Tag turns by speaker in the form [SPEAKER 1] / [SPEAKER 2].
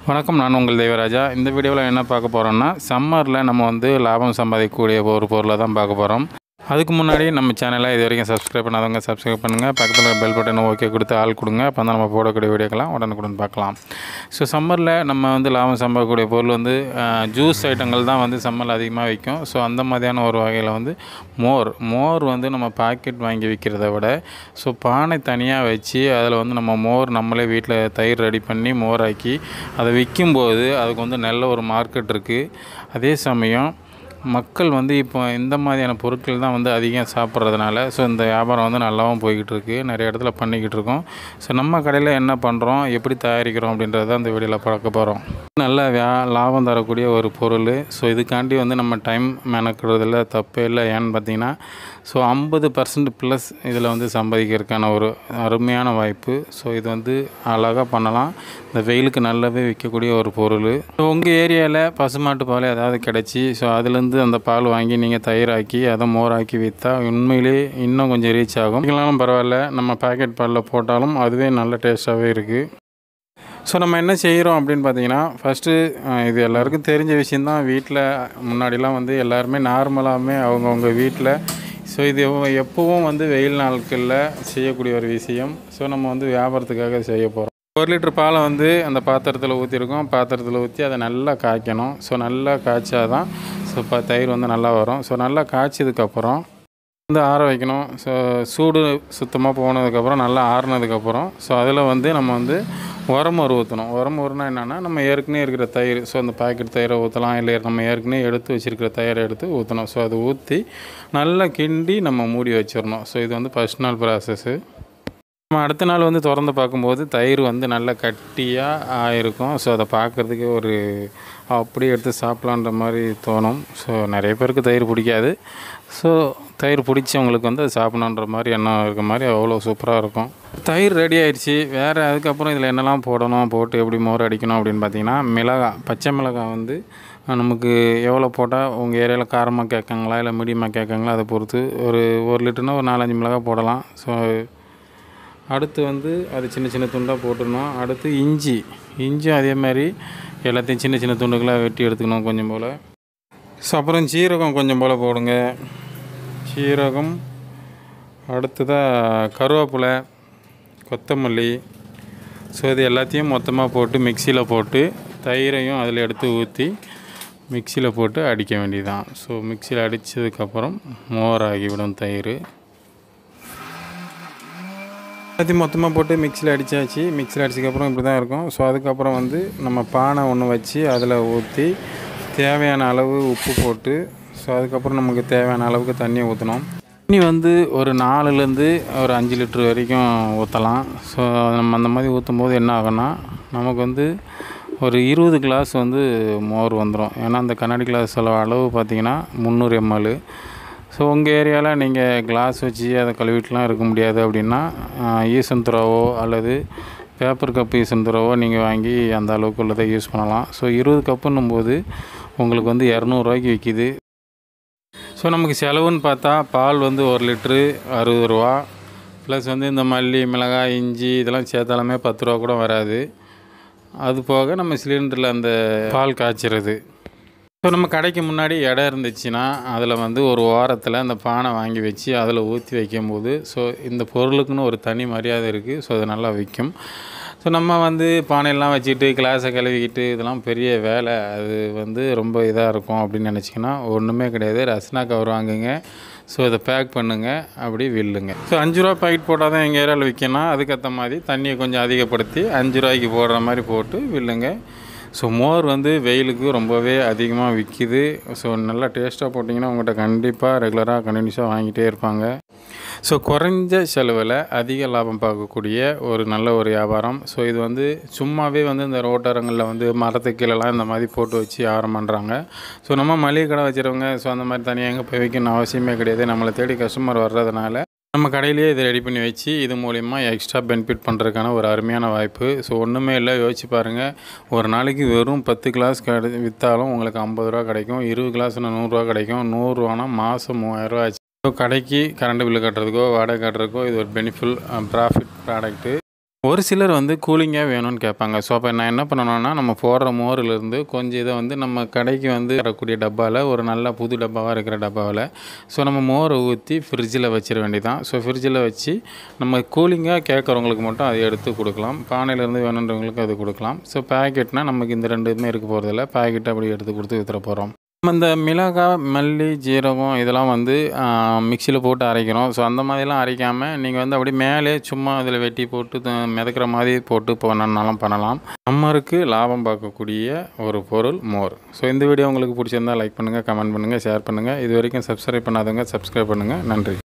[SPEAKER 1] வணக்கம் நான் உங்கள் தேவராஜா இந்த வீடியோவில் என்ன பார்க்க போகிறோம்னா சம்மரில் நம்ம வந்து லாபம் சம்பாதிக்கக்கூடிய ஒரு பொருளை தான் பார்க்க போகிறோம் அதுக்கு முன்னாடி நம்ம சேனலை இது வரைக்கும் சப்ஸ்கிரைப் பண்ணாதவங்க சப்ஸ்கிரைப் பண்ணுங்கள் பக்கத்தில் பெல் பட்டன் ஓகே கொடுத்து ஆள் கொடுங்க அப்போ தான் நம்ம போடக்கூடிய வீடியோக்கெல்லாம் உடனுக்குடன் பார்க்கலாம் ஸோ சம்மரில் நம்ம வந்து லாபம் சம்பாதிக்கக்கூடிய பொருள் வந்து ஜூஸ் ஐட்டங்கள் தான் வந்து சம்மரில் அதிகமாக விற்கும் ஸோ அந்த மாதிரியான ஒரு வகையில் வந்து மோர் மோர் வந்து நம்ம பாக்கெட் வாங்கி விற்கிறத விட ஸோ பானை தனியாக வச்சு அதில் வந்து நம்ம மோர் நம்மளே வீட்டில் தயிர் ரெடி பண்ணி மோராக்கி அதை விற்கும்போது அதுக்கு வந்து நல்ல ஒரு மார்க்கெட் இருக்குது அதே சமயம் மக்கள் வந்து இப்போ இந்த மாதிரியான பொருட்கள் தான் வந்து அதிகம் சாப்பிட்றதுனால ஸோ இந்த வியாபாரம் வந்து நல்லாவும் போய்கிட்டு இருக்கு நிறைய இடத்துல பண்ணிக்கிட்டு இருக்கோம் ஸோ நம்ம கடையில் என்ன பண்ணுறோம் எப்படி தயாரிக்கிறோம் அப்படின்றத அந்த வீடியோவில் பார்க்க போகிறோம் நல்ல வியா லாபம் தரக்கூடிய ஒரு பொருள் ஸோ இதுக்காண்டி வந்து நம்ம டைம் மெனக்கிறதுல தப்பே இல்லை ஏன்னு பார்த்தீங்கன்னா ஸோ ஐம்பது பர்சன்ட் ப்ளஸ் இதில் வந்து சம்பாதிக்கிறதுக்கான ஒரு அருமையான வாய்ப்பு ஸோ இது வந்து அழகாக பண்ணலாம் இந்த வெயிலுக்கு நல்லாவே விற்கக்கூடிய ஒரு பொருள் உங்கள் ஏரியாவில் பசுமாட்டு பால் ஏதாவது கிடச்சி ஸோ அதுலேருந்து அந்த பால் வாங்கி நீங்கள் தயிராக்கி அதை மோராக்கி விற்றா உண்மையிலே இன்னும் கொஞ்சம் ரீச் ஆகும் இதுனாலும் பரவாயில்ல நம்ம பேக்கெட் பாலில் போட்டாலும் அதுவே நல்ல டேஸ்ட்டாகவே இருக்குது ஸோ நம்ம என்ன செய்கிறோம் அப்படின்னு பார்த்தீங்கன்னா ஃபஸ்ட்டு இது எல்லாருக்கும் தெரிஞ்ச விஷயந்தான் வீட்டில் முன்னாடிலாம் வந்து எல்லாருமே நார்மலாகவே அவங்கவுங்க வீட்டில் ஸோ இது எவ்வ- எப்போவும் வந்து வெயில் நாட்களில் செய்யக்கூடிய ஒரு விஷயம் ஸோ நம்ம வந்து வியாபாரத்துக்காக செய்ய போகிறோம் ஒரு லிட்டர் பாலை வந்து அந்த பாத்திரத்தில் ஊற்றிருக்கோம் பாத்திரத்தில் ஊற்றி அதை நல்லா காய்க்கணும் ஸோ நல்லா காய்ச்சாதான் ஸோ இப்போ தயிர் வந்து நல்லா வரும் ஸோ நல்லா காய்ச்சதுக்கப்புறம் வந்து ஆற வைக்கணும் ஸோ சூடு சுத்தமாக போனதுக்கப்புறம் நல்லா ஆறுனதுக்கப்புறம் ஸோ அதில் வந்து நம்ம வந்து உரமொரு ஊற்றணும் உரமொருனா என்னென்னா நம்ம ஏற்கனவே இருக்கிற தயிர் ஸோ அந்த பாக்கெட் தயிரை ஊற்றலாம் இல்லை நம்ம ஏற்கனவே எடுத்து வச்சுருக்கிற தயிரை எடுத்து ஊற்றணும் ஸோ அதை ஊற்றி நல்லா கிண்டி நம்ம மூடி வச்சிடணும் ஸோ இது வந்து ஃபஸ்ட் நாள் ப்ராசஸ்ஸு நம்ம அடுத்த நாள் வந்து திறந்து பார்க்கும்போது தயிர் வந்து நல்லா கட்டியாக ஆயிருக்கும் ஸோ அதை பார்க்குறதுக்கே ஒரு அப்படியே எடுத்து சாப்பிட்லான்ற மாதிரி தோணும் ஸோ நிறைய பேருக்கு தயிர் பிடிக்காது ஸோ தயிர் பிடிச்சவங்களுக்கு வந்து அது சாப்பிடணுன்ற மாதிரி எண்ணம் இருக்க மாதிரி அவ்வளோ சூப்பராக இருக்கும் தயிர் ரெடி ஆயிடுச்சு வேறு அதுக்கப்புறம் இதில் என்னெல்லாம் போடணும் போட்டு எப்படி மோர் அடிக்கணும் அப்படின்னு பார்த்தீங்கன்னா மிளகாய் பச்சை மிளகாய் வந்து நமக்கு எவ்வளோ போட்டால் உங்கள் ஏரியாவில் காரமாக கேட்காங்களா இல்லை மீடியமாக கேட்காங்களா அதை பொறுத்து ஒரு ஒரு லிட்டர்னா ஒரு நாலஞ்சு மிளகாய் போடலாம் ஸோ அடுத்து வந்து அது சின்ன சின்ன துண்டாக போட்டுடணும் அடுத்து இஞ்சி இஞ்சி அதே மாதிரி எல்லாத்தையும் சின்ன சின்ன துண்டுகளாக வெட்டி எடுத்துக்கணும் கொஞ்சம் போல் ஸோ அப்புறம் சீரகம் கொஞ்சம் போல் போடுங்க சீரகம் அடுத்ததாக கருவேப்பிலை கொத்தமல்லி ஸோ இது எல்லாத்தையும் மொத்தமாக போட்டு மிக்சியில் போட்டு தயிரையும் அதில் எடுத்து ஊற்றி மிக்சியில் போட்டு அடிக்க வேண்டியதுதான் ஸோ மிக்சியில் அடித்ததுக்கப்புறம் மோர் ஆகிவிடும் தயிர் எல்லாத்தையும் மொத்தமாக போட்டு மிக்சியில் அடித்தாச்சு மிக்சியில் அடிச்சதுக்கப்புறம் இப்படி தான் இருக்கும் ஸோ அதுக்கப்புறம் வந்து நம்ம பானை ஒன்று வச்சு அதில் ஊற்றி தேவையான அளவு உப்பு போட்டு ஸோ அதுக்கப்புறம் நமக்கு தேவையான அளவுக்கு தண்ணியை ஊற்றணும் தண்ணி வந்து ஒரு நாலுலேருந்து ஒரு அஞ்சு லிட்ரு வரைக்கும் ஊற்றலாம் ஸோ நம்ம அந்த மாதிரி ஊற்றும் போது என்ன ஆகும்னா நமக்கு வந்து ஒரு இருபது கிளாஸ் வந்து மோர் வந்துடும் ஏன்னா அந்த கண்ணாடி கிளாஸ் அளவு பார்த்திங்கன்னா முந்நூறு எம்எல் ஸோ உங்கள் ஏரியாவில் நீங்கள் கிளாஸ் வச்சு அதை கழுவிட்டுலாம் இருக்க முடியாது அப்படின்னா ஈசன் துறவோ அல்லது பேப்பர் கப் ஈசன் துறவோ நீங்கள் வாங்கி அந்த அளவுக்கு உள்ளதை யூஸ் பண்ணலாம் ஸோ இருபது கப்புன்னும் போது உங்களுக்கு வந்து இரநூறுவாய்க்கு விற்கிது ஸோ நமக்கு செலவுன்னு பார்த்தா பால் வந்து ஒரு லிட்ரு அறுபது ரூபா ப்ளஸ் வந்து இந்த மல்லி மிளகாய் இஞ்சி இதெல்லாம் சேர்த்தாலுமே பத்து ரூபா கூட வராது அது போக நம்ம சிலிண்டரில் அந்த பால் காய்ச்சிறது ஸோ நம்ம கடைக்கு முன்னாடி இடம் இருந்துச்சுன்னா அதில் வந்து ஒரு ஓரத்தில் அந்த பானை வாங்கி வச்சு அதில் ஊற்றி வைக்கும்போது ஸோ இந்த பொருளுக்குன்னு ஒரு தனி மரியாதை இருக்குது ஸோ அது நல்லா விற்கும் ஸோ நம்ம வந்து பானையெல்லாம் வச்சுக்கிட்டு கிளாஸை கழுவிக்கிட்டு இதெல்லாம் பெரிய வேலை அது வந்து ரொம்ப இதாக இருக்கும் அப்படின்னு நினச்சிங்கன்னா ஒன்றுமே கிடையாது ரஸ்னா கவர் வாங்குங்க ஸோ இதை பேக் பண்ணுங்கள் அப்படி வில்லுங்க ஸோ அஞ்சு ரூபா பாக்கெட் போட்டால் தான் எங்கள் ஏரியாவில் விற்கணும் அதுக்கேற்ற மாதிரி தண்ணியை கொஞ்சம் அதிகப்படுத்தி அஞ்சு ரூபாய்க்கு போடுற மாதிரி போட்டு வில்லுங்க ஸோ மோர் வந்து வெயிலுக்கு ரொம்பவே அதிகமாக விற்கிது ஸோ நல்லா டேஸ்ட்டாக போட்டிங்கன்னா உங்கள்கிட்ட கண்டிப்பாக ரெகுலராக கண்டினியூஸாக வாங்கிட்டே இருப்பாங்க ஸோ குறைஞ்ச செலவில் அதிக லாபம் பார்க்கக்கூடிய ஒரு நல்ல ஒரு வியாபாரம் ஸோ இது வந்து சும்மாவே வந்து இந்த ரோட்டரங்களில் வந்து மரத்துக்கு கீழெல்லாம் இந்த மாதிரி போட்டு வச்சு வியாபாரம் பண்ணுறாங்க ஸோ நம்ம மளிகை கடை வச்சுருவங்க ஸோ அந்த மாதிரி தனியாக எங்கே போய் வைக்கணும்னு அவசியமே கிடையாது நம்மளை தேடி கஸ்டமர் வர்றதுனால நம்ம கடையிலேயே இதை ரெடி பண்ணி வச்சு இது மூலிமா எக்ஸ்ட்ரா பெனிஃபிட் பண்ணுறதுக்கான ஒரு அருமையான வாய்ப்பு ஸோ ஒன்றுமே இல்லை யோசிச்சு பாருங்கள் ஒரு நாளைக்கு வெறும் பத்து கிளாஸ் கிடை விற்றாலும் உங்களுக்கு ஐம்பது ரூபா கிடைக்கும் இருபது கிளாஸ்னா நூறுரூவா கிடைக்கும் நூறுரூவானா மாதம் மூவாயிரரூவா ஆச்சு ஸோ கடைக்கு கரண்ட் பில்லு கட்டுறதுக்கோ வாடகை கட்டுறதுக்கோ இது ஒரு பெனிஃபில் ப்ராஃபிட் ப்ராடக்ட்டு ஒரு சிலர் வந்து கூலிங்காக வேணும்னு கேட்பாங்க ஸோ அப்போ நான் என்ன பண்ணணும்னா நம்ம போடுற மோரிலிருந்து கொஞ்சம் இதை வந்து நம்ம கடைக்கு வந்து வரக்கூடிய டப்பாவில் ஒரு நல்ல புது டப்பாவாக இருக்கிற டப்பாவில் ஸோ நம்ம மோரை ஊற்றி ஃப்ரிட்ஜில் வச்சிட வேண்டியதான் ஸோ ஃப்ரிட்ஜில் வச்சு நம்ம கூலிங்காக கேட்குறவங்களுக்கு மட்டும் அதை எடுத்து கொடுக்கலாம் பானையிலேருந்து வேணுன்றவங்களுக்கு அது கொடுக்கலாம் ஸோ பேக்கெட்னால் நமக்கு இந்த ரெண்டு இதுவுமே இருக்க போகிறதில்ல பேக்கெட் அப்படி எடுத்து கொடுத்து வித்துற போகிறோம் நம்ம இந்த மிளகாய் மல்லி ஜீரகம் இதெல்லாம் வந்து மிக்சியில் போட்டு அரைக்கிறோம் ஸோ அந்த மாதிரிலாம் அரைக்காமல் நீங்கள் வந்து அப்படியே மேலே சும்மா அதில் வெட்டி போட்டு த- மிதக்கிற மாதிரி போட்டு பண்ணனாலும் பண்ணலாம் நம்மருக்கு லாபம் பார்க்கக்கூடிய ஒரு பொருள் மோர் ஸோ இந்த வீடியோ உங்களுக்கு பிடிச்சிருந்தா லைக் பண்ணுங்கள் கமெண்ட் பண்ணுங்கள் ஷேர் பண்ணுங்கள் இது வரைக்கும் சப்ஸ்கிரைப் பண்ணாதவங்க சப்ஸ்கிரைப் பண்ணுங்கள் நன்றி